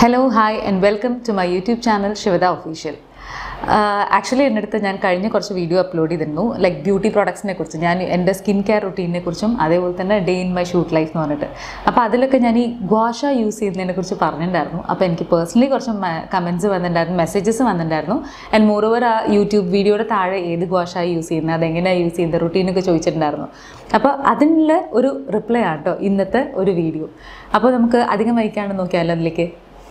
Hello hi and welcome to my YouTube channel Sivada official actually എൻ്റെ അടുത്ത് ഞാൻ കഴിഞ്ഞ കുറച്ച് വീഡിയോ അപ്ലോഡ് ചെയ്തിരുന്നു ലൈക്ക് ബ്യൂട്ടി പ്രോഡക്ട്സിനെ കുറിച്ച് ഞാൻ എൻ്റെ സ്കിൻ കെയർ റുട്ടീനെ കുറിച്ചും അതേപോലെ തന്നെ day in my shoot life എന്ന് പറഞ്ഞിട്ട് അപ്പോൾ അതിലൊക്കെ ഞാൻ ഈ ഗ്വാഷ യൂസ് ചെയ്യുന്നതിനെ കുറിച്ച് പറഞ്ഞിട്ടുണ്ടായിരുന്നു അപ്പോൾ എനിക്ക് പേഴ്സണലി കുറച്ച് കമൻറ്റ്സ് വന്നിട്ടുണ്ടായിരുന്നു മെസ്സേജസ് വന്നിട്ടുണ്ടായിരുന്നു ആൻഡ് മോറോവർ ആ യൂട്യൂബ് വീഡിയോയുടെ താഴെ ഏത് ഗ്വാഷ യൂസ് ചെയ്യുന്നത് അതെങ്ങനെയാണ് യൂസ് ചെയ്യുന്നത് റുട്ടീനൊക്കെ ചോദിച്ചിട്ടുണ്ടായിരുന്നു അപ്പോൾ അതിനുള്ള ഒരു റിപ്ലൈ ആട്ടോ ഇന്നത്തെ ഒരു വീഡിയോ അപ്പോൾ നമുക്ക് അധികം വൈകാണ്ട് നോക്കിയാലോ അതിലേക്ക്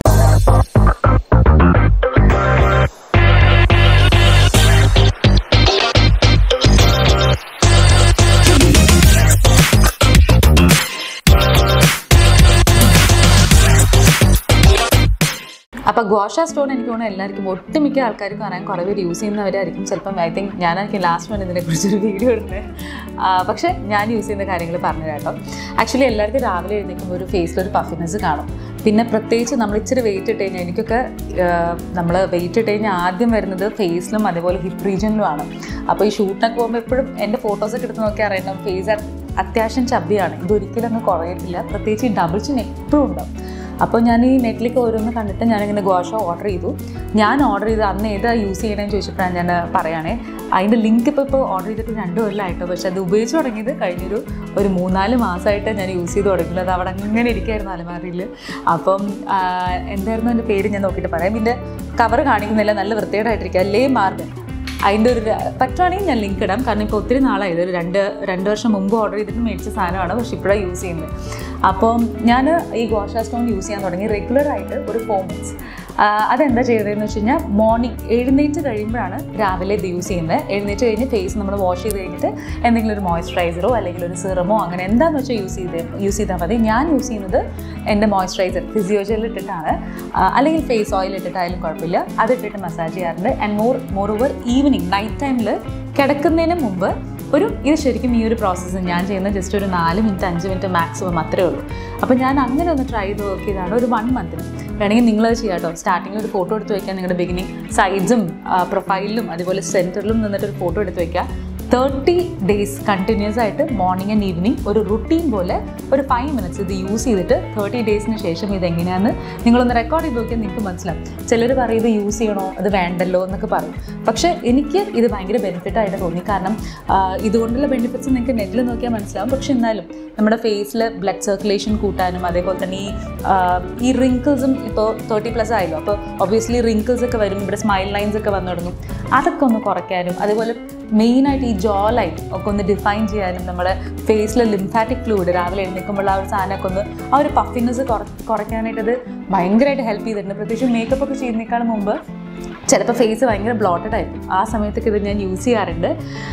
അപ്പോൾ ഗോഷ സ്റ്റോൺ എനിക്ക് തോന്നുന്നു എല്ലാവർക്കും ഒട്ടുമിക്ക ആൾക്കാർക്കും അറിയാൻ കുറേ പേര് യൂസ് ചെയ്യുന്നവരായിരിക്കും ചിലപ്പം ഐ തിങ്ക് ഞാനായിരിക്കും ലാസ്റ്റ് വൺ ഇതിനെക്കുറിച്ചൊരു വീഡിയോ ഇടുന്നത് പക്ഷേ ഞാൻ യൂസ് ചെയ്യുന്ന കാര്യങ്ങൾ പറഞ്ഞു കേട്ടോ ആക്ച്വലി എല്ലാവർക്കും രാവിലെ എഴുന്നേൽക്കുമ്പോൾ ഒരു ഫേസിലൊരു പഫിനെസ് കാണും പിന്നെ പ്രത്യേകിച്ച് നമ്മൾ ഇച്ചിരി വെയിറ്റ് ഇട്ട് കഴിഞ്ഞാൽ എനിക്കൊക്കെ നമ്മൾ വെയിറ്റ് ഇട്ട് കഴിഞ്ഞാൽ ആദ്യം വരുന്നത് ഫേസിലും അതേപോലെ ഹിപ്പ് റീജിയനിലുമാണ് അപ്പോൾ ഈ ഷൂട്ടിനൊക്കെ പോകുമ്പോൾ എപ്പോഴും എൻ്റെ ഫോട്ടോസൊക്കെ എടുത്ത് നോക്കി അറിയണം ഫേസ് അത്യാവശ്യം ചബ്ബിയാണ് ഇതൊരിക്കലും അങ്ങ് കുറയത്തില്ല പ്രത്യേകിച്ച് ഈ ഡബിൾ ചിൻ എപ്പോഴും ഉണ്ടാവും അപ്പോൾ ഞാൻ ഈ നെറ്റിലേക്ക് ഓരോന്ന് കണ്ടിട്ട് ഞാനിങ്ങനെ ഗോഷ ഓർഡർ ചെയ്തു ഞാൻ ഓർഡർ ചെയ്ത് അന്ന് ഏതാ യൂസ് ചെയ്യണമെന്ന് ചോദിച്ചപ്പോഴാണ് ഞാൻ പറയുകയാണേ അതിൻ്റെ ലിങ്ക് ഇപ്പോൾ ഇപ്പോൾ ഓർഡർ ചെയ്തിട്ട് രണ്ട് കൊല്ലമായിട്ടോ പക്ഷെ അത് ഉപയോഗിച്ച് തുടങ്ങിയത് കഴിഞ്ഞൊരു ഒരു മൂന്നാല് മാസമായിട്ട് ഞാൻ യൂസ് ചെയ്ത് തുടങ്ങിയത് അത് അവിടെ അങ്ങനെ ഇരിക്കുമായിരുന്നു അലമാരിയിൽ അപ്പം എന്തായിരുന്നു എൻ്റെ പേര് ഞാൻ നോക്കിയിട്ട് പറയാം ഇതിൻ്റെ കവർ കാണിക്കുന്നില്ല നല്ല വൃത്തികേടായിട്ടിരിക്കുക ലേ മാർബൻ അതിൻ്റെ ഒരു പറ്റുവാണെങ്കിൽ ഞാൻ ലിങ്ക് ഇടാം കാരണം ഇപ്പോൾ ഒത്തിരി നാളായി ഇതൊരു രണ്ട് രണ്ട് വർഷം മുമ്പ് ഓർഡർ ചെയ്തിട്ട് മേടിച്ച സാധനമാണ് പക്ഷെ ഇപ്പോഴാണ് യൂസ് ചെയ്യുന്നത് അപ്പം ഞാൻ ഈ ഗോഷ സ്റ്റോൺ യൂസ് ചെയ്യാൻ തുടങ്ങി റെഗുലറായിട്ട് ഒരു ഫോർ മന്ത്സ് അതെന്താ ചെയ്തതെന്ന് വെച്ച് കഴിഞ്ഞാൽ മോർണിംഗ് എഴുന്നേറ്റ് കഴിയുമ്പോഴാണ് രാവിലെ ഇത് യൂസ് ചെയ്യുന്നത് എഴുന്നേറ്റ് കഴിഞ്ഞ് ഫേസ് നമ്മൾ വാഷ് ചെയ്ത് കഴിഞ്ഞിട്ട് എന്തെങ്കിലും ഒരു മോയ്സ്ചറൈസറോ അല്ലെങ്കിൽ ഒരു സിറമോ അങ്ങനെ എന്താണെന്ന് വെച്ചാൽ യൂസ് ചെയ്ത് യൂസ് ചെയ്താൽ മതി ഞാൻ യൂസ് ചെയ്യുന്നത് എൻ്റെ മോയ്സ്ചറൈസർ ഫിസിയോജൽ ഇട്ടിട്ടാണ് അല്ലെങ്കിൽ ഫേസ് ഓയിൽ ഇട്ടിട്ടായാലും കുഴപ്പമില്ല അതിട്ടിട്ട് മസാജ് ചെയ്യാറുണ്ട് and more more over evening night ടൈമിൽ കിടക്കുന്നതിന് മുമ്പ് ഒരു ഇത് ശരിക്കും ഈ ഒരു പ്രോസസ്സ് ഞാൻ ചെയ്യുന്നത് ജസ്റ്റ് ഒരു നാല് മിനിറ്റ് അഞ്ച് മിനിറ്റ് മാക്സിമം അത്രേ ഉള്ളൂ അപ്പോൾ ഞാൻ അങ്ങനെ ഒന്ന് ട്രൈ ചെയ്ത് നോക്കിയതാണ് ഒരു വൺ മന്തിന് വേണമെങ്കിൽ നിങ്ങളത് ചെയ്യാം കേട്ടോ സ്റ്റാർട്ടിങ്ങിൽ ഒരു ഫോട്ടോ എടുത്ത് വയ്ക്കുക നിങ്ങളുടെ ബിഗിനിങ് സൈഡ്സും പ്രൊഫൈലിലും അതുപോലെ സെൻറ്ററിലും നിന്നിട്ട് ഒരു ഫോട്ടോ എടുത്ത് വയ്ക്കുക തേർട്ടി ഡേയ്സ് കണ്ടിന്യൂസ് ആയിട്ട് മോർണിംഗ് ആൻഡ് ഈവനിങ് ഒരു റുട്ടീൻ പോലെ ഒരു ഫൈവ് മിനിറ്റ്സ് ഇത് യൂസ് ചെയ്തിട്ട് തേർട്ടി ഡേയ്സിന് ശേഷം ഇത് എങ്ങനെയാണെന്ന് നിങ്ങളൊന്ന് റെക്കോർഡ് ചെയ്ത് നോക്കിയാൽ നിങ്ങൾക്ക് മനസ്സിലാവും ചിലർ പറയും ഇത് യൂസ് ചെയ്യണോ അത് വേണ്ടല്ലോ എന്നൊക്കെ പറയും പക്ഷേ എനിക്ക് ഇത് ഭയങ്കര ബെനിഫിറ്റ് ആയിട്ട് തോന്നി കാരണം ഇതുകൊണ്ടുള്ള ബെനിഫിറ്റ്സ് നിങ്ങൾക്ക് നെറ്റിൽ നോക്കിയാൽ മനസ്സിലാവും പക്ഷെ എന്നാലും നമ്മുടെ ഫേസിൽ ബ്ലഡ് സർക്കുലേഷൻ കൂട്ടാനും അതേപോലെ തന്നെ ഈ ഈ റിങ്കിൾസും ഇപ്പോൾ തേർട്ടി പ്ലസ് ആയല്ലോ അപ്പോൾ ഒബ്വിയസ്ലി റിങ്കിൾസ് ഒക്കെ വരും ഇവിടെ സ്മൈൽ ലൈൻസ് ഒക്കെ വന്നു തുടങ്ങും അതൊക്കെ ഒന്ന് കുറയ്ക്കാനും അതേപോലെ മെയിനായിട്ട് ഈ ജോ ലൈൻ ഒക്കെ ഒന്ന് ഡിഫൈൻ ചെയ്യാനും നമ്മുടെ ഫേസിലെ ലിംഫാറ്റിക് ഫ്ലൂയിഡ് രാവിലെ എഴുന്നേൽക്കുമ്പോൾ ആ ഒരു സാധനമൊക്കെ ഒന്ന് ആ ഒരു പഫിനെസ് കുറയ്ക്കാനായിട്ട് അത് ഭയങ്കരമായിട്ട് ഹെൽപ്പ് ചെയ്തിട്ടുണ്ട് പ്രത്യേകിച്ച് മേക്കപ്പ് ഒക്കെ ചെയ്യുന്നതിനേക്കാൾ മുമ്പ് ചിലപ്പോൾ ഫേസ് ഭയങ്കര ബ്ലോട്ടഡ് ആയിരിക്കും ആ സമയത്തൊക്കെ ഇത് ഞാൻ യൂസ് ചെയ്യാറുണ്ട്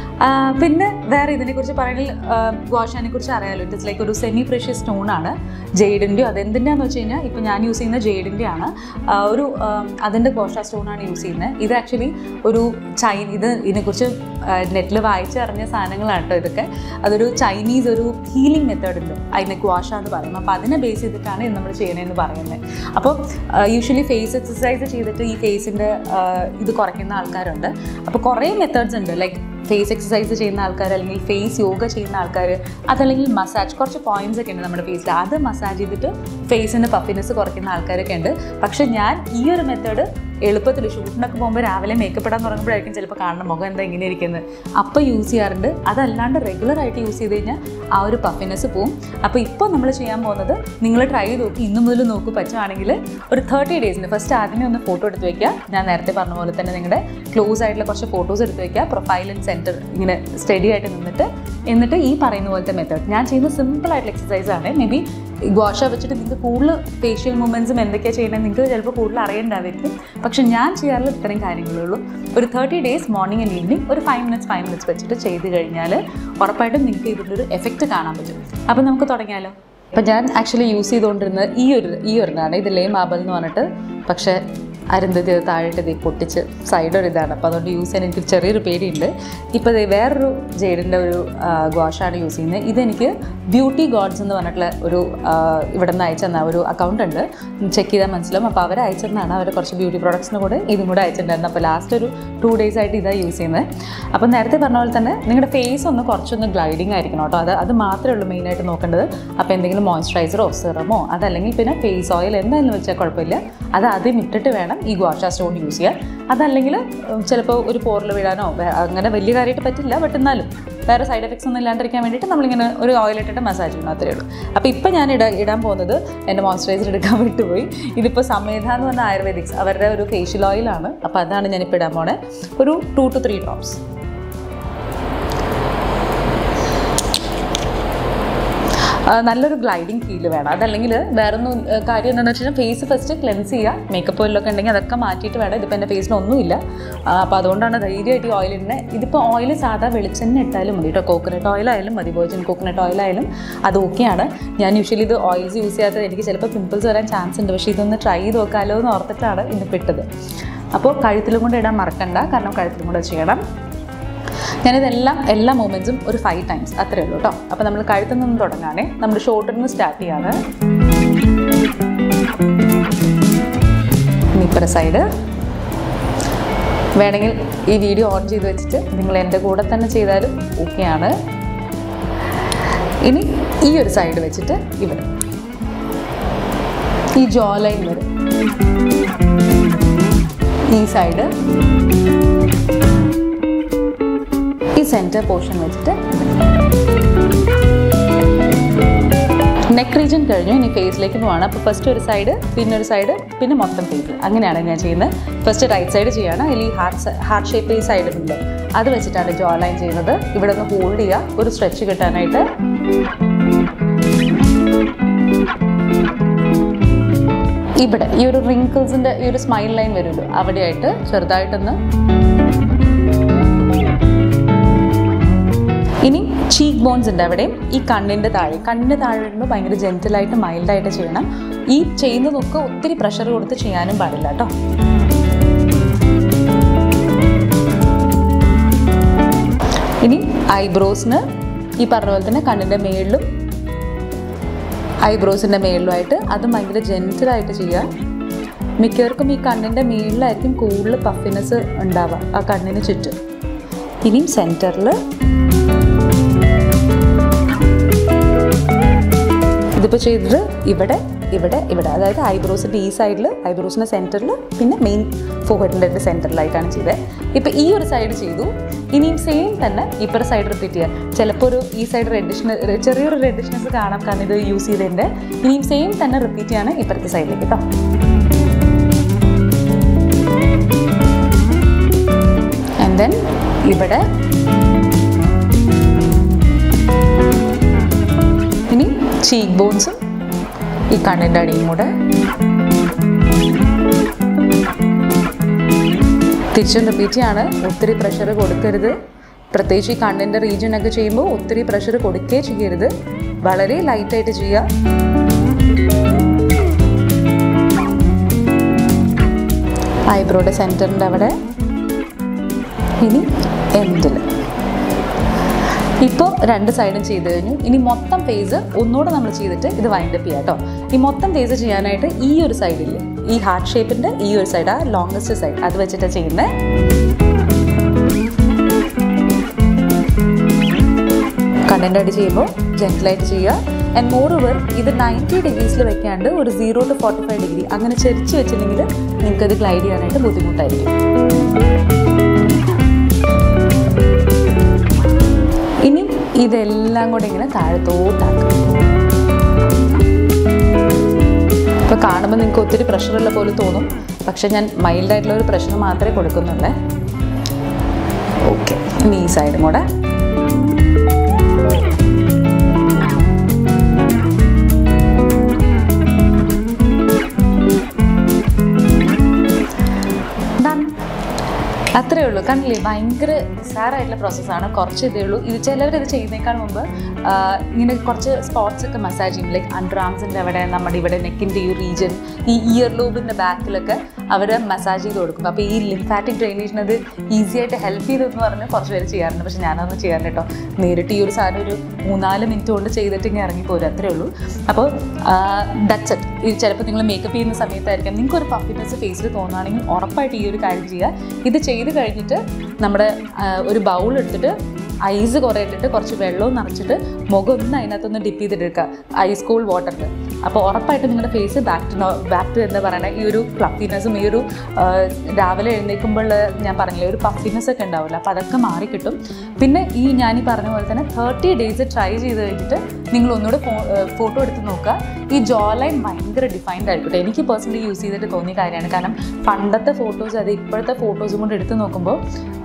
പിന്നെ വേറെ ഇതിനെക്കുറിച്ച് പറയുകയാണെങ്കിൽ വാഷാനെ കുറിച്ച് അറിയാമല്ലോ ഇറ്റ്സ് ലൈക്ക് ഒരു സെമി ഫ്രഷ്യസ് സ്റ്റോൺ ആണ് ജെയ്ഡിൻ്റെയോ അതെന്തിൻ്റെയാന്ന് വെച്ച് കഴിഞ്ഞാൽ ഇപ്പോൾ ഞാൻ യൂസ് ചെയ്യുന്ന ജെയ്ഡിൻ്റെ ആണ് ഒരു അതിൻ്റെ ഗോഷ സ്റ്റോൺ ആണ് യൂസ് ചെയ്യുന്നത് ഇത് ആക്ച്വലി ഒരു ചൈന ഇത് ഇതിനെക്കുറിച്ച് നെറ്റിൽ വായിച്ചറിഞ്ഞ സാധനങ്ങളാണ് കേട്ടോ ഇതൊക്കെ അതൊരു ചൈനീസ് ഒരു ഹീലിംഗ് മെത്തേഡ് ഉണ്ട് അതിനെ ക്വാഷ എന്ന് പറയുന്നത് അപ്പോൾ അതിനെ ബേസ് ചെയ്തിട്ടാണ് ഇത് നമ്മൾ ചെയ്യണമെന്ന് പറയുന്നത് അപ്പോൾ യൂഷ്വലി ഫേസ് എക്സസൈസ് ചെയ്തിട്ട് ഈ ഫേസിൻ്റെ ഇത് കുറയ്ക്കുന്ന ആൾക്കാരുണ്ട് അപ്പോൾ കുറേ മെത്തേഡ്സ് ഉണ്ട് ലൈക്ക് ഫേസ് എക്സസൈസ് ചെയ്യുന്ന ആൾക്കാർ അല്ലെങ്കിൽ ഫേസ് യോഗ ചെയ്യുന്ന ആൾക്കാർ അതല്ലെങ്കിൽ മസാജ് കുറച്ച് പോയിന്റ്സ് ഒക്കെ ഉണ്ട് നമ്മുടെ ഫേസിൽ അത് മസാജ് ചെയ്തിട്ട് ഫേസിൻ്റെ പഫിനെസ് കുറയ്ക്കുന്ന ആൾക്കാരൊക്കെ ഉണ്ട് പക്ഷെ ഞാൻ ഈ ഒരു മെത്തേഡ് എളുപ്പത്തിൽ ഷൂട്ടിനൊക്കെ പോകുമ്പോൾ രാവിലെ മേക്കപ്പ് ഇടാൻ തുടങ്ങുമ്പോഴായിരിക്കും ചിലപ്പോൾ കാണുന്ന മുഖം എന്താ ഇങ്ങനെ ഇരിക്കുന്നത് അപ്പോൾ യൂസ് ചെയ്യാറുണ്ട് അതല്ലാണ്ട് റെഗുലർ ആയിട്ട് യൂസ് ചെയ്ത് കഴിഞ്ഞാൽ ആ ഒരു പഫിനെസ് പോവും അപ്പോൾ ഇപ്പോൾ നമ്മൾ ചെയ്യാൻ പോകുന്നത് നിങ്ങൾ ട്രൈ ചെയ്ത് നോക്കി ഇന്നു മുതൽ നോക്കൂ പറ്റുവാണെങ്കിൽ ഒരു തേർട്ടി ഡേയ്സിന് ഫസ്റ്റ് ആദ്യമേ ഒന്ന് ഫോട്ടോ എടുത്ത് വയ്ക്കുക ഞാൻ നേരത്തെ പറഞ്ഞ പോലെ തന്നെ നിങ്ങളുടെ ക്ലോസ് ആയിട്ടുള്ള കുറച്ച് ഫോട്ടോസ് എടുത്ത് വയ്ക്കുക പ്രൊഫൈൽ ആൻഡ് സെൻറ്റർ ഇങ്ങനെ സ്റ്റഡി ആയിട്ട് നിന്നിട്ട് എന്നിട്ട് ഈ പറയുന്ന പോലത്തെ മെത്തേഡ് ഞാൻ ചെയ്യുന്ന സിമ്പിൾ ആയിട്ടുള്ള എക്സസൈസ് ആണ് മേ ബി ഗോഷ വെച്ചിട്ട് നിങ്ങൾക്ക് കൂടുതൽ ഫേഷ്യൽ മൂവ്മെൻറ്റ്സും എന്തൊക്കെയാണ് ചെയ്യണമെന്ന് നിങ്ങൾക്ക് ചിലപ്പോൾ കൂടുതൽ അറിയേണ്ടായിരിക്കും പക്ഷെ ഞാൻ ചെയ്യാറുള്ള ഇത്രയും കാര്യങ്ങളേ ഉള്ളൂ ഒരു thirty days morning and evening ഒരു ഫൈവ് മിനിറ്റ്സ് ഫൈവ് മിനിറ്റ്സ് വെച്ചിട്ട് ചെയ്ത് കഴിഞ്ഞാൽ ഉറപ്പായിട്ടും നിങ്ങൾക്ക് ഇതിൻ്റെ ഒരു എഫക്റ്റ് കാണാൻ പറ്റും അപ്പോൾ നമുക്ക് തുടങ്ങിയാലോ അപ്പം ഞാൻ ആക്ച്വലി യൂസ് ചെയ്തുകൊണ്ടിരുന്നത് ഈ ഒരു ഈ ഒരെണ്ണമാണ് ഇത് ലേ മാബൽ എന്ന് പറഞ്ഞിട്ട് പക്ഷേ അരുന്ധതി അത് താഴോട്ട് ഇത് പൊട്ടിച്ച് സൈഡ് ഒരു ഇതാണ് അപ്പോൾ അതുകൊണ്ട് യൂസ് ചെയ്യാൻ എനിക്ക് ചെറിയൊരു പേടിയുണ്ട് ഇപ്പോൾ ഇത് വേറൊരു ജെയ്ഡിൻ്റെ ഒരു ഗോഷാണ് യൂസ് ചെയ്യുന്നത് ഇതെനിക്ക് ബ്യൂട്ടി ഗോഡ്സ് എന്ന് പറഞ്ഞിട്ടുള്ള ഒരു ആ, ഇവിടെ നിന്ന് അയച്ചെന്ന ഒരു അക്കൗണ്ട് ഉണ്ട് ചെക്ക് ചെയ്താൽ മനസ്സിലാവും അപ്പോൾ അവർ അയച്ചെന്നാണ് അവർ കുറച്ച് ബ്യൂട്ടി പ്രോഡക്ട്സിന് കൂടെ ഇതും കൂടെ അയച്ചിട്ടുണ്ടായിരുന്നു അപ്പോൾ ലാസ്റ്റ് ഒരു ടു ഡേയ്സ് ആയിട്ട് ഇതാണ് യൂസ് ചെയ്യുന്നത് അപ്പോൾ നേരത്തെ പറഞ്ഞ പോലെ തന്നെ നിങ്ങളുടെ ഫേസ് ഒന്ന് കുറച്ചൊന്ന് ഗ്ലൈഡിങ് ആയിരിക്കണം കേട്ടോ അത് അത് മാത്രമേ ഉള്ളൂ മെയിനായിട്ട് നോക്കേണ്ടത് അപ്പോൾ എന്തെങ്കിലും മോയ്സ്ചറൈസറോ സിറമോ അതല്ലെങ്കിൽ പിന്നെ ഫേസ് ഓയിൽ എന്തായാലും വെച്ചാൽ കുഴപ്പമില്ല അത് ആദ്യം ഇട്ടിട്ട് വേണം ഈ ഗോഷ സ്റ്റോൺ യൂസ് ചെയ്യാൻ അതല്ലെങ്കിൽ ചിലപ്പോൾ ഒരു പോറിൽ വീഴാനോ വേ- അങ്ങനെ വലിയ കാര്യമായിട്ട് പറ്റില്ല ബട്ട് എന്നാലും വേറെ സൈഡ് എഫക്ട്സ് ഒന്നും ഇല്ലാണ്ടിരിക്കാൻ വേണ്ടിയിട്ട് നമ്മളിങ്ങനെ ഒരു ഓയിൽ ഇട്ടിട്ട് മസാജ് ചെയ്യണം അത്രേ ഉള്ളൂ അപ്പോൾ ഇപ്പോൾ ഞാൻ ഇട ഇടാൻ പോകുന്നത് എൻ്റെ മോയ്സ്ചറൈസർ എടുക്കാൻ വിട്ടുപോയി ഇതിപ്പോൾ സമേധ എന്ന് പറഞ്ഞ ആയുർവേദിക്സ് അവരുടെ ഒരു ഫേഷ്യൽ ഓയിലാണ് അപ്പോൾ അതാണ് ഞാനിപ്പോൾ ഇടാൻ പോണേ ഒരു ടു ടു ത്രീ ഡ്രോപ്സ് ആ, നല്ലൊരു ഗ്ലൈഡിങ് ഫീൽ വേണം അതല്ലെങ്കിൽ വേറൊന്നും ആ, കാര്യം എന്താണെന്ന് വെച്ച് കഴിഞ്ഞാൽ ഫേസ് ഫസ്റ്റ് ക്ലെൻസ് ചെയ്യുക മേക്കപ്പ് ഓയിലൊക്കെ ഉണ്ടെങ്കിൽ അതൊക്കെ മാറ്റിയിട്ട് വേണം ഇതിപ്പോൾ എൻ്റെ ഫേസിൽ ഒന്നുമില്ല അപ്പോൾ അതുകൊണ്ടാണ് ധൈര്യമായിട്ട് ഈ ഓയിൽ ഇടുന്നത് ഇതിപ്പോൾ ഓയിൽ സാധാ വെളിച്ചെണ്ണ ഇട്ടാലും മതി കേട്ടോ കോക്കനട്ട് ഓയിലായാലും മതി വെർജിൻ കോക്കനട്ട് ഓയിലായാലും അത് ഓക്കെയാണ് ഞാൻ യൂഷ്വലി ഇത് ഓയിൽസ് യൂസ് ചെയ്യാത്തത് എനിക്ക് ചിലപ്പോൾ പിമ്പിൾസ് വരാൻ ചാൻസ് ഉണ്ട് പക്ഷേ ഇതൊന്ന് ട്രൈ ചെയ്ത് നോക്കാമല്ലോ എന്ന് ഓർത്തിട്ടാണ് ഇന്നിപ്പോൾ ഇട്ടത് അപ്പോൾ കഴുത്തിലും കൊണ്ട് ഇടാൻ മറക്കണ്ട കാരണം കഴുത്തിലും കൂടെ ചെയ്യണം ഞാനിതെല്ലാം എല്ലാ മൂമെൻറ്റ്സും ഒരു ഫൈവ് ടൈംസ് അത്രേ ഉള്ളൂ കേട്ടോ അപ്പോൾ നമ്മൾ കഴുത്തിൽ നിന്ന് തുടങ്ങാണേ നമ്മൾ ഷോൾഡറിൽ നിന്ന് സ്റ്റാർട്ട് ചെയ്യാണ് ഇനിപ്പറ സൈഡ് വേണമെങ്കിൽ ഈ വീഡിയോ ഓൺ ചെയ്ത് വെച്ചിട്ട് നിങ്ങൾ എൻ്റെ കൂടെ തന്നെ ചെയ്താലും ഓക്കെയാണ് ഇനി ഈ ഒരു സൈഡ് വെച്ചിട്ട് ഇവിടെ ഈ ജോ ലൈൻ വരെ ഈ സൈഡ് ഈ സെൻറ്റർ പോർഷൻ വെച്ചിട്ട് നെക്ക് റീജൻ കഴിഞ്ഞു ഇനി ഫേസിലേക്ക് പോവാണ് അപ്പോൾ ഫസ്റ്റ് ഒരു സൈഡ് പിന്നെ ഒരു സൈഡ് പിന്നെ മൊത്തം ഫേസ് അങ്ങനെയാണ് ഞാൻ ചെയ്യുന്നത് ഫസ്റ്റ് റൈറ്റ് സൈഡ് ചെയ്യാണ് അതിൽ ഈ ഹാർട്ട് ഹാർട്ട് ഷേപ്പ് ഈ സൈഡ് ഇല്ലേ അത് വെച്ചിട്ടാണ് ജോ ലൈൻ ചെയ്യുന്നത് ഇവിടെ ഒന്ന് ഹോൾഡ് ചെയ്യുക ഒരു സ്ട്രെച്ച് കിട്ടാനായിട്ട് ഇവിടെ ഈ ഒരു റിങ്കിൾസിൻ്റെ ഈ ഒരു സ്മൈൽ ലൈൻ വരുമല്ലോ അവിടെയായിട്ട് ചെറുതായിട്ടൊന്ന് ഇനി ചീക്ക് ബോൺസ് ഉണ്ട് അവിടെയും ഈ കണ്ണിൻ്റെ താഴെ കണ്ണിൻ്റെ താഴെ വരുമ്പോൾ ഭയങ്കര ജെൻറ്റലായിട്ട് മൈൽഡായിട്ട് ചെയ്യണം ഈ ചെയ്യുന്നതൊക്കെ ഒത്തിരി പ്രഷർ കൊടുത്ത് ചെയ്യാനും പാടില്ല കേട്ടോ ഇനി ഐബ്രോസിന് ഈ പറഞ്ഞ പോലെ തന്നെ കണ്ണിൻ്റെ മേളിലും ഐബ്രോസിൻ്റെ മേളിലുമായിട്ട് അതും ഭയങ്കര ജെൻറ്റലായിട്ട് ചെയ്യുക മിക്കവർക്കും ഈ കണ്ണിൻ്റെ മേളിലായിരിക്കും കൂടുതൽ പഫിനെസ് ഉണ്ടാവുക ആ കണ്ണിന് ചുറ്റും ഇനിയും സെൻറ്ററിൽ ഇതിപ്പോൾ ചെയ്തത് ഇവിടെ ഇവിടെ ഇവിടെ അതായത് ഐബ്രോസിൻ്റെ ഈ സൈഡിൽ ഐബ്രോസിൻ്റെ സെൻറ്ററിൽ പിന്നെ മെയിൻ ഫോഹെഡിൻ്റെ സെൻറ്ററിലായിട്ടാണ് ചെയ്തത് ഇപ്പോൾ ഈ ഒരു സൈഡ് ചെയ്തു ഇനിയും സെയിം തന്നെ ഇപ്പുറത്തെ സൈഡ് റിപ്പീറ്റ് ചെയ്യുക ചിലപ്പോൾ ഒരു ഈ സൈഡ് റെഡിഷ്ന ചെറിയൊരു റെഡിഷ്നെസ് കാണാം കാരണം ഇത് യൂസ് ചെയ്തതിൻ്റെ ഇനിയും സെയിം തന്നെ റിപ്പീറ്റ് ചെയ്യാണ് ഇപ്പുറത്തെ സൈഡിലേക്ക് കേട്ടോ ആൻഡ് ദെൻ ഇവിടെ ഇനി ചീക്ക് ബോൺസും ഈ കണ്ണിൻ്റെ അടിയും കൂടെ തിരിച്ചും റിപ്പീറ്റ് ചെയ്യാണ് ഒത്തിരി പ്രഷർ കൊടുക്കരുത് പ്രത്യേകിച്ച് ഈ കണ്ണിൻ്റെ റീജിയനൊക്കെ ചെയ്യുമ്പോൾ ഒത്തിരി പ്രഷർ കൊടുക്കുകയേ ചെയ്യരുത് വളരെ ലൈറ്റായിട്ട് ചെയ്യുക ഐബ്രോയുടെ സെൻറ്ററിൻ്റെ അവിടെ ഇനി എൻഡിൽ ഇപ്പോൾ രണ്ട് സൈഡും ചെയ്ത് കഴിഞ്ഞു ഇനി മൊത്തം ഫേസ് ഒന്നുകൂടെ നമ്മൾ ചെയ്തിട്ട് ഇത് വൈൻഡപ്പ് ചെയ്യാം കേട്ടോ ഈ മൊത്തം ഫേസ് ചെയ്യാനായിട്ട് ഈ ഒരു സൈഡിൽ ഈ ഹാർട്ട് ഷേപ്പിൻ്റെ ഈ ഒരു സൈഡ് ആ ലോങ്സ്റ്റ് സൈഡ് അത് വെച്ചിട്ടാണ് ചെയ്യുന്നത് കണ്ടൻ്റ് അടി ചെയ്യുമ്പോൾ ജെൻറ്റിലായിട്ട് ചെയ്യുക ആൻഡ് മോർ ഓവർ ഇത് നയൻറ്റി ഡിഗ്രീസിൽ വെക്കാണ്ട് ഒരു zero to forty five degree അങ്ങനെ ചെരിച്ച് വെച്ചിട്ടുണ്ടെങ്കിൽ നിങ്ങൾക്കത് ഗ്ലൈഡ് ചെയ്യാനായിട്ട് ബുദ്ധിമുട്ടായിരിക്കും ഇനി ഇതെല്ലാം കൂടെ ഇങ്ങനെ താഴത്തോട്ടാക്കുക ഇപ്പോൾ കാണുമ്പോൾ നിങ്ങൾക്ക് ഒത്തിരി പ്രഷറുള്ള പോലെ തോന്നും പക്ഷെ ഞാൻ മൈൽഡായിട്ടുള്ള ഒരു പ്രഷർ മാത്രമേ കൊടുക്കുന്നുള്ളേ ഓക്കെ ഇനി ഈ സൈഡും കൂടെ Done. അത്രേ ഉള്ളൂ കണ്ടില്ലേ ഭയങ്കര നിസ്സാരമായിട്ടുള്ള പ്രോസസ്സാണ് കുറച്ച് ഇതേ ഉള്ളൂ ഇത് ചിലവരിത് ചെയ്യുന്നേക്കാൾ മുമ്പ് ആ, ഇങ്ങനെ കുറച്ച് സ്പോട്സ് ഒക്കെ മസാജ് ചെയ്യും ലൈക്ക് അണ്ടർ ആംസിൻ്റെ അവിടെ നമ്മുടെ ഇവിടെ നെക്കിൻ്റെ ഈ റീജൻ ഈ ഇയർ ലൂബിൻ്റെ ബാക്കിലൊക്കെ അവർ മസാജ് ചെയ്ത് കൊടുക്കും അപ്പോൾ ഈ ലിംഫാറ്റിക് ഡ്രെയിനേജിന് അത് ഈസി ആയിട്ട് ഹെൽപ്പ് ചെയ്തെന്ന് പറഞ്ഞ് കുറച്ച് പേര് ചെയ്യാറുണ്ട് പക്ഷെ ഞാനതൊന്നും ചെയ്യാറില്ല കേട്ടോ നേരിട്ട് ഈ ഒരു സാധനം ഒരു മൂന്നാല് മിനിറ്റ് കൊണ്ട് ചെയ്തിട്ട് ഇങ്ങനെ ഇറങ്ങിപ്പോരും അത്രേ ഉള്ളൂ അപ്പോൾ ഡച്ച് ഇത് ചിലപ്പോൾ നിങ്ങൾ മേക്കപ്പ് ചെയ്യുന്ന സമയത്തായിരിക്കാം നിങ്ങൾക്ക് ഒരു പഫിനെസ് ഫേസിൽ തോന്നുകയാണെങ്കിൽ ഉറപ്പായിട്ട് ഈ ഒരു കാര്യം ചെയ്യുക ഇത് ചെയ്ത് കഴിഞ്ഞിട്ട് നമ്മുടെ ആ, ഒരു ബൗൾ എടുത്തിട്ട് ഐസ് കുറേ ഇട്ടിട്ട് കുറച്ച് വെള്ളവും നിറച്ചിട്ട് മുഖം ഒന്ന് അതിനകത്തൊന്ന് ഡിപ്പ് ചെയ്തിട്ടെടുക്കുക ഐസ് കൂൾ വാട്ടറിൽ അപ്പോൾ ഉറപ്പായിട്ട് നിങ്ങളുടെ face back to back to എന്താ പറയുക ഈ ഒരു ഫ്ലഫിനെസ്സും ഈ ഒരു ആ, രാവിലെ എഴുന്നേൽക്കുമ്പോൾ ഞാൻ പറഞ്ഞില്ലേ ഒരു പഫിനെസ് ഒക്കെ ഉണ്ടാവില്ല അപ്പോൾ അതൊക്കെ മാറിക്കിട്ടും പിന്നെ ഈ ഞാൻ ഈ പറഞ്ഞ പോലെ തന്നെ തേർട്ടി ഡേയ്സ് ട്രൈ ചെയ്ത് കഴിഞ്ഞിട്ട് നിങ്ങൾ ഒന്നുകൂടെ ഫോട്ടോ എടുത്ത് നോക്കുക ഈ ജോ ലൈൻ ഭയങ്കര ഡിഫൈൻഡ് ആയിരിക്കട്ടെ എനിക്ക് പേഴ്സണലി യൂസ് ചെയ്തിട്ട് തോന്നിയ കാര്യമാണ് കാരണം പണ്ടത്തെ ഫോട്ടോസ് അത് ഇപ്പോഴത്തെ ഫോട്ടോസും കൊണ്ട് എടുത്ത് നോക്കുമ്പോൾ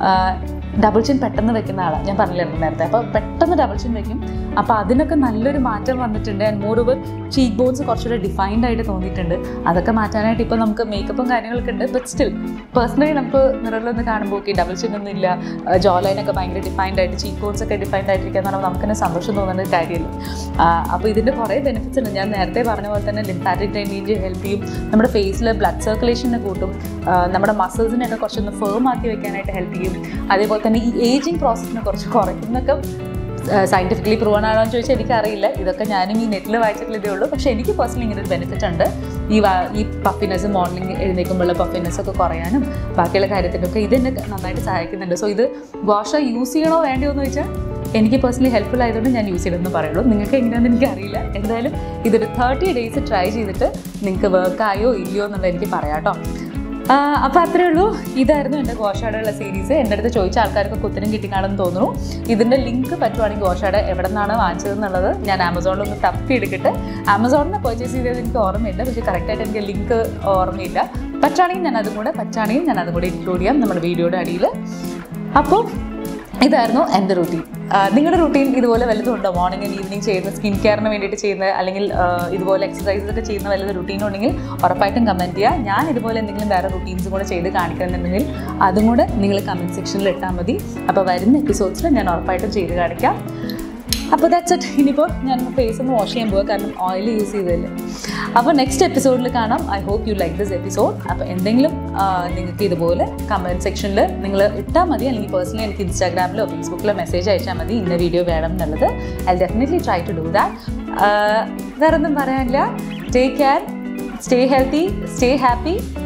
ഡബിൾ ചിൻ പെട്ടെന്ന് വെക്കുന്ന ആളാണ് ഞാൻ പറഞ്ഞില്ലായിരുന്നു നേരത്തെ അപ്പോൾ പെട്ടെന്ന് ഡബിൾ ചിൻ വെക്കും അപ്പോൾ അതിനൊക്കെ നല്ലൊരു മാറ്റം വന്നിട്ടുണ്ട് and more over cheek bones കുറച്ചുകൂടെ ഡിഫൈൻഡ് ആയിട്ട് തോന്നിയിട്ടുണ്ട് അതൊക്കെ മാറ്റാനായിട്ട് ഇപ്പോൾ നമുക്ക് മേക്കപ്പും കാര്യങ്ങളൊക്കെ ഉണ്ട് ബട്ട് സ്റ്റിൽ പേഴ്സണലി നമുക്ക് മിററിലൊന്ന് കാണുമ്പോൾ ഓക്കെ ഡബിൾ ചിൻ ഒന്നും ഇല്ല ജോ ലൈനൊക്കെ ഭയങ്കര ഡിഫൈൻഡ് ആയിട്ട് ചീക്ക് ബോൺസ് ഒക്കെ ഡിഫൈൻഡ് ആയിട്ടിരിക്കുക എന്ന് പറയുമ്പോൾ നമുക്ക് തന്നെ സന്തോഷം തോന്നുന്ന ഒരു കാര്യമില്ല അപ്പോൾ ഇതിൻ്റെ കുറേ ബെനിഫിറ്റ്സ് ഉണ്ട് ഞാൻ നേരത്തെ പറഞ്ഞ പോലെ തന്നെ ലിംഫാറ്റിക് ഡ്രെയിനേജ് ഹെൽപ്പ് ചെയ്യും നമ്മുടെ ഫേസിൽ ബ്ലഡ് സർക്കുലേഷനെ കൂട്ടും ആ, നമ്മുടെ മസിൽസിനെയൊക്കെ കുറച്ചൊന്ന് ഫേം ആക്കി വെക്കാനായിട്ട് ഹെൽപ്പ് ചെയ്യും അതേപോലെ തന്നെ ഈ ഏജിങ് പ്രോസസ്സിനെ കുറച്ച് കുറയ്ക്കും എന്നൊക്കെ സയൻറ്റിഫിക്കലി പ്രൂവൺ ആണോ എന്ന് ചോദിച്ചാൽ എനിക്കറിയില്ല ഇതൊക്കെ ഞാനും ഈ നെറ്റിൽ വായിച്ചിട്ടുള്ള ഇതേ ഉള്ളൂ പക്ഷേ എനിക്ക് പേഴ്സണലി ഇങ്ങനെ ഒരു ബെനിഫിറ്റ് ഉണ്ട് ഈ വാ- ഈ പഫിനെസ് മോർണിംഗ് എഴുന്നേൽക്കുമ്പോഴുള്ള പഫിനെസ് ഒക്കെ കുറയാനും ബാക്കിയുള്ള കാര്യത്തിനൊക്കെ ഇതെന്നെ നന്നായിട്ട് സഹായിക്കുന്നുണ്ട് സോ ഇത് വാഷ യൂസ് ചെയ്യണോ വേണ്ടയോ എന്ന് ചോദിച്ചാൽ എനിക്ക് പേഴ്സണലി ഹെൽപ്ഫുൾ ആയതുകൊണ്ട് ഞാൻ യൂസ് ചെയ്തെന്ന് പറയുള്ളൂ നിങ്ങൾക്ക് എങ്ങനെയാണെന്ന് എനിക്കറിയില്ല എന്തായാലും ഇതൊരു തേർട്ടി ഡേയ്സ് ട്രൈ ചെയ്തിട്ട് നിങ്ങൾക്ക് വർക്കായോ ഇല്ലയോ എന്നുള്ളത് എനിക്ക് പറയാം കേട്ടോ അപ്പോൾ അത്രേ ഉള്ളൂ ഇതായിരുന്നു എൻ്റെ ഗോഷാടയുള്ള സീരീസ് എൻ്റെ അടുത്ത് ചോദിച്ച ആൾക്കാർക്ക് ഉത്തരം കിട്ടിക്കാണെന്ന് തോന്നുന്നു ഇതിൻ്റെ ലിങ്ക് പറ്റുവാണെങ്കിൽ ഗോഷാട എവിടെ നിന്നാണ് വാങ്ങിച്ചതെന്നുള്ളത് ഞാൻ ആമസോണിൽ ഒന്ന് തപ്പി എടുക്കട്ടെ ആമസോണിൽ നിന്ന് പർച്ചേസ് ചെയ്തത് എനിക്ക് ഓർമ്മയില്ല പക്ഷേ കറക്റ്റായിട്ട് എനിക്ക് ലിങ്ക് ഓർമ്മയില്ല പറ്റുവാണെങ്കിൽ ഞാൻ അതും കൂടെ പറ്റുവാണെങ്കിൽ ഞാൻ അതും കൂടെ ഇൻക്ലൂഡ് ചെയ്യാം നമ്മുടെ വീഡിയോയുടെ അടിയിൽ അപ്പോൾ ഇതായിരുന്നു എൻ്റെ റൂട്ടീൻ നിങ്ങളുടെ റൂട്ടീൻ ഇതുപോലെ വല്ലതും ഉണ്ടോ മോർണിംഗ് ആൻഡ് ഈവനിങ് ചെയ്യുന്ന സ്കിൻ കെയറിന് വേണ്ടിയിട്ട് ചെയ്യുന്ന അല്ലെങ്കിൽ ആ, ഇതുപോലെ എക്സസൈസസ് ഒക്കെ ചെയ്യുന്ന വല്ലത് റൂട്ടീൻ ഉണ്ടെങ്കിൽ ഉറപ്പായിട്ടും കമൻറ്റ് ചെയ്യുക ഞാൻ ഇതുപോലെ എന്തെങ്കിലും വേറെ റൂട്ടീൻസും കൂടെ ചെയ്ത് കാണിക്കണമെന്നുണ്ടെങ്കിൽ അതും കൂടെ നിങ്ങൾ കമൻറ്റ് സെക്ഷനിൽ ഇട്ടാൽ മതി അപ്പോൾ വരുന്ന എപ്പിസോഡ്സിൽ ഞാൻ ഉറപ്പായിട്ടും ചെയ്ത് കാണിക്കാം അപ്പോൾ ദാറ്റ്സ് ഇറ്റ് ഇനിയിപ്പോൾ ഞാൻ ഫേസ് ഒന്ന് വാഷ് ചെയ്യാൻ പോവുക കാരണം ഓയിൽ യൂസ് ചെയ്തതല്ലേ അപ്പോൾ നെക്സ്റ്റ് എപ്പിസോഡിൽ കാണാം I hope you like this episode അപ്പോൾ എന്തെങ്കിലും ആ, നിങ്ങൾക്ക് ഇതുപോലെ കമൻറ്റ് സെക്ഷനിൽ നിങ്ങൾ ഇട്ടാൽ മതി അല്ലെങ്കിൽ പേഴ്സണലി എനിക്ക് ഇൻസ്റ്റാഗ്രാമിലോ ഫേസ്ബുക്കിലോ മെസ്സേജ് അയച്ചാൽ മതി ഇന്ന വീഡിയോ വേണം എന്നുള്ളത് I definitely try to do that വേറെ ഒന്നും പറയാനില്ല take care stay healthy stay happy